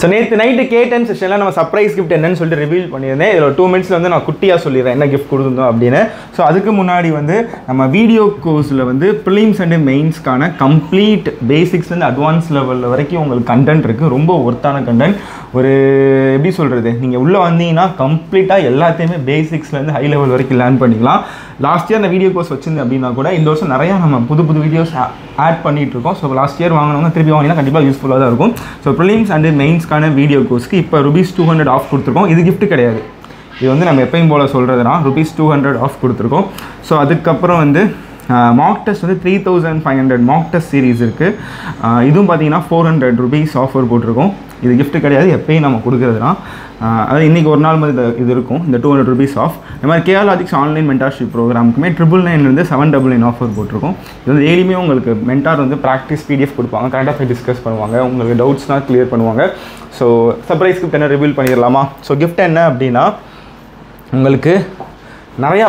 so நேற்று night கேட்டன் செஷனில் நம்ம சர்ப்ரைஸ் கிஃப்ட் என்னன்னு சொல்லிட்டு ரிவீல் பண்ணியிருந்தேன் இதில் டூ மினிட்ஸில் வந்து நான் குட்டியாக சொல்லிடுறேன் என்ன கிஃப்ட் கொடுத்துருந்தோம் அப்படின்னு ஸோ அதுக்கு முன்னாடி வந்து நம்ம வீடியோ கோர்ஸில் வந்து ப்ரிலிம்ஸ் அண்ட் மெயின்ஸ்க்கான கம்ப்ளீட் பேசிக்ஸ்லேருந்து அட்வான்ஸ் லெவலில் வரைக்கும் உங்களுக்கு கண்டென்ட் இருக்குது ரொம்ப ஒர்த்தான கண்டென்ட் ஒரு எப்படி சொல்கிறது நீங்கள் உள்ளே வந்தீங்கன்னா கம்ப்ளீட்டாக எல்லாத்தையுமே பேசிக்ஸ்லேருந்து ஹை லெவல் வரைக்கும் லேர்ன் பண்ணிக்கலாம் லாஸ்ட் இயர் அந்த வீடியோ கோர்ஸ் வச்சிருந்தேன் அப்படின்னா கூட இந்த வருஷம் நிறையா நம்ம புது புது வீடியோஸ் ஆட் பண்ணிட்டு இருக்கோம் ஸோ லாஸ்ட் இயர் வாங்கினவங்க திருப்பி வாங்கினா கண்டிப்பாக யூஸ்ஃபுல்லாக தான் இருக்கும் ஸோ ப்ரிலிம்ஸ் அண்ட் மெயின்ஸ்க்கான வீடியோ கோர்ஸ்க்கு இப்போ ருபீஸ் டூ ஹண்ட்ரட் ஆஃப் கொடுத்துருக்கோம் இது gift கிடையாது இது வந்து நம்ம எப்பயும் போல் சொல்கிறதுனா ருபீஸ் டூ ஹண்ட்ரட் ஆஃப் கொடுத்துருக்கோம் ஸோ அதுக்கப்புறம் வந்து மாக் டெஸ்ட் வந்து three thousand five hundred mock test series இருக்குது இதுவும் பார்த்தீங்கன்னா ஃபோர் ஹண்ட்ரட் ருபீஸ் ஆஃபர் போட்டிருக்கோம் இது gift கிடையாது எப்பயும் நம்ம கொடுக்குறதுனா அது இன்றைக்கி ஒரு நாள் மாதிரி இது- இது இருக்கும் இந்த டூ ஹண்ட்ரட் ருபீஸ் ஆஃப் இந்த மாதிரி கேஆர் லாஜிக்ஸ் ஆன்லைன் மென்டார்ஷிப் ப்ரோக்ராமுக்குமே ட்ரிபிள் நைன்லேருந்து செவன் டபுள் நைன் ஆஃபர் போட்டிருக்கோம் இது வந்து டெய்லியுமே உங்களுக்கு மென்டார் வந்து ப்ராக்டிஸ் பிடிஎஃப் கொடுப்பாங்க கரெக்டாக போய் டிஸ்கஸ் பண்ணுவாங்க உங்களுக்கு டவுட்ஸ்னால் கிளியர் பண்ணுவாங்க ஸோ சர்ப்ரைஸ் கிஃப்ட் என்ன ரிவீல் பண்ணிடலாமா ஸோ கிஃப்ட் என்ன அப்படின்னா உங்களுக்கு நிறையா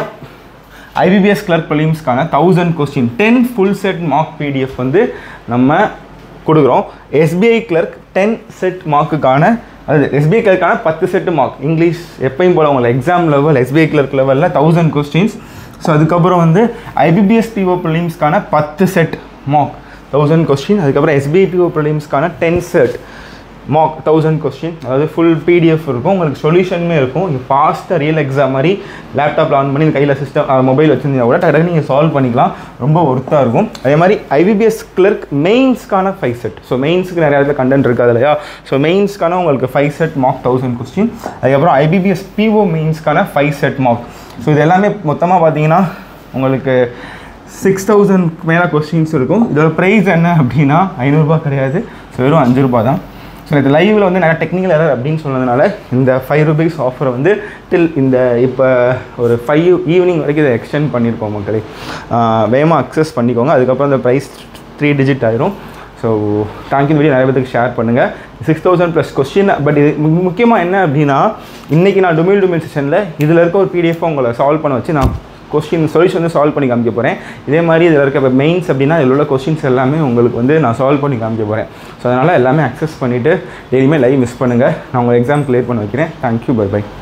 ஐபிபிஎஸ் கிளர்க் ப்ரிலிம்ஸ்க்கான thousand question ten full set mark PDF வந்து நம்ம கொடுக்குறோம் எஸ்பிஐ கிளர்க் டென் செட் மார்க்குக்கான அது எஸ்பிஐ கிளர்க்கான பத்து செட்டு மார்க் இங்கிலீஷ் எப்பயும் போல் உங்களுக்கு எக்ஸாம் லெவல் எஸ்பிஐ கிளர்க் லெவலில் தௌசண்ட் கொஸ்டின்ஸ் ஸோ அதுக்கப்புறம் வந்து ஐபிபிஎஸ் பிஓ ப்ரிலிம்ஸ்க்கான பத்து செட் மார்க் தௌசண்ட் கொஸ்டின் அதுக்கப்புறம் எஸ்பிஐ பிஓ ப்ரிலிம்ஸ்க்கான ten set mark thousand question அதாவது ஃபுல் பிடிஎஃப் இருக்கும் உங்களுக்கு சொல்யூஷனுமே இருக்கும் நீங்கள் ஃபாஸ்ட்டாக ரியல் எக்ஸாம் மாதிரி லேப்டாப்பில் ஆன் பண்ணி கையில் சிஸ்டம் மொபைல் வச்சுருந்தீங்கன்னா கூட டக்கு நீங்கள் சால்வ் பண்ணிக்கலாம் ரொம்ப ஒர்த்தாக இருக்கும் அதே மாதிரி ஐபிபிஎஸ் கிளர்க் மெயின்ஸ்க்கான ஃபைவ் செட் ஸோ மெயின்ஸ்க்கு நிறைய இடத்துல கண்டென்ட் இருக்காது இல்லையா ஸோ மெயின்ஸ்க்கான உங்களுக்கு five set mark thousand question அதுக்கப்புறம் ஐபிபிஎஸ் பிஓ மெயின்ஸ்க்கான ஃபைவ் செட் மார்க் ஸோ இது எல்லாமே மொத்தமாக பார்த்தீங்கன்னா உங்களுக்கு சிக்ஸ் தௌசண்ட் மேலே கொஸ்டின்ஸ் இருக்கும் இதோட ப்ரைஸ் என்ன அப்படின்னா ஐநூறுரூபா கிடையாது ஸோ வெறும் அஞ்சு ரூபா தான் ஸோ இந்த லைவில் வந்து நிறைய டெக்னிக்கல் எரர் அப்படின்னு சொன்னதுனால இந்த ஃபைவ் ருபீஸ் ஆஃபரை வந்து டில் இந்த இப்போ ஒரு ஃபைவ் ஈவினிங் வரைக்கும் இதை எக்ஸ்டெண்ட் பண்ணியிருக்கோம் மக்களே வேகமாக அக்சஸ் பண்ணிக்கோங்க அதுக்கப்புறம் இந்த ப்ரைஸ் த்ரீ டிஜிட் ஆயிரும் ஸோ தேங்க்யூ வீடியோ நிறைய பேருக்கு ஷேர் பண்ணுங்கள் six thousand plus question but இது முக்கியமாக என்ன அப்படின்னா இன்றைக்கி நான் டுமில் டுமில் செஷனில் இதில் இருக்க ஒரு பிடிஎஃப் உங்களை சால்வ் பண்ண வச்சு நான் கொஸ்டின் சொல்யூஷன் வந்து சால்வ் பண்ணி காமிக்க போகிறேன் இதே மாதிரி இதில் இருக்க மெயின்ஸ் அப்படின்னா இதில் உள்ள கொஸ்டின்ஸ் எல்லாமே உங்களுக்கு வந்து நான் சால்வ் பண்ணி காமிக்க போகிறேன் ஸோ அதனால் எல்லாமே அக்சஸ் பண்ணிவிட்டு டெய்லியுமே லைவ் மிஸ் பண்ணுங்கள் நான் உங்கள் எக்ஸாம் கிளியர் பண்ண வைக்கிறேன் தேங்க்யூ பை பை